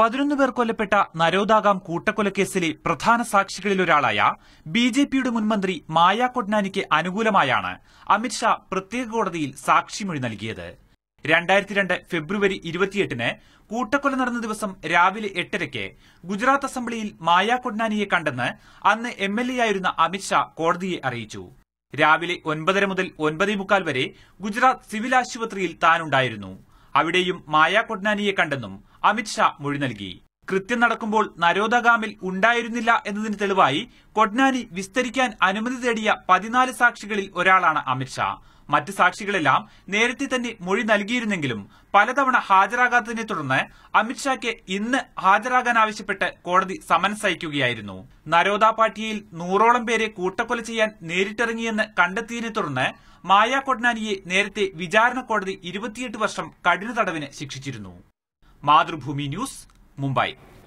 പതിനൊന്ന് പേർ കൊല്ലപ്പെട്ട നരോദാഗാം കൂട്ടക്കൊലക്കേസിലെ പ്രധാന സാക്ഷികളിലൊരാളായ ബി ജെ പിയുടെ മുൻമന്ത്രി മായ കൊഡ്നാനിക്ക് അനുകൂലമായാണ് അമിത്ഷാ പ്രത്യേക കോടതിയിൽ സാക്ഷിമൊഴി നൽകിയത് രണ്ടായിരത്തി രണ്ട് ഫെബ്രുവരി ഇരുപത്തിയെട്ടിന് കൂട്ടക്കൊല നടന്ന ദിവസം രാവിലെ എട്ടരയ്ക്ക് ഗുജറാത്ത് അസംബ്ലിയിൽ മായ കൊഡ്നാനിയെ കണ്ടെന്ന് അന്ന് എം എൽ എ ആയിരുന്ന അമിത്ഷാ കോടതിയെ അറിയിച്ചു രാവിലെ ഒൻപതര മുതൽ ഒൻപതേ മുക്കാൽ വരെ ഗുജറാത്ത് സിവിൽ ആശുപത്രിയിൽ താനുണ്ടായിരുന്നു അവിടെയും മായ കൊഡ്നാനിയെ കണ്ടെന്നും അമിത്ഷാ മൊഴി നൽകി കൃത്യം നടക്കുമ്പോൾ നരോദഗാമിൽ ഉണ്ടായിരുന്നില്ല എന്നതിന് തെളിവായി കൊഡ്നാനി വിസ്തരിക്കാൻ അനുമതി തേടിയ പതിനാല് സാക്ഷികളിൽ ഒരാളാണ് അമിത്ഷാ മറ്റ് സാക്ഷികളെല്ലാം നേരത്തെ തന്നെ മൊഴി നൽകിയിരുന്നെങ്കിലും പലതവണ ഹാജരാകാത്തതിനെ തുടർന്ന് അമിത്ഷായ്ക്ക് ഇന്ന് ഹാജരാകാൻ ആവശ്യപ്പെട്ട് കോടതി സമൻസ് അയക്കുകയായിരുന്നു നരോദ പാട്ടിയയിൽ നൂറോളം പേരെ കൂട്ടക്കൊല ചെയ്യാൻ നേരിട്ടിറങ്ങിയെന്ന് കണ്ടെത്തിയതിനെ തുടർന്ന് മായ കൊഡ്നാനിയെ നേരത്തെ വിചാരണ കോടതി ഇരുപത്തിയെട്ട് വർഷം കഠിന തടവിന് ശിക്ഷിച്ചിരുന്നു മാതൃഭൂമി ന്യൂസ് മുംബൈ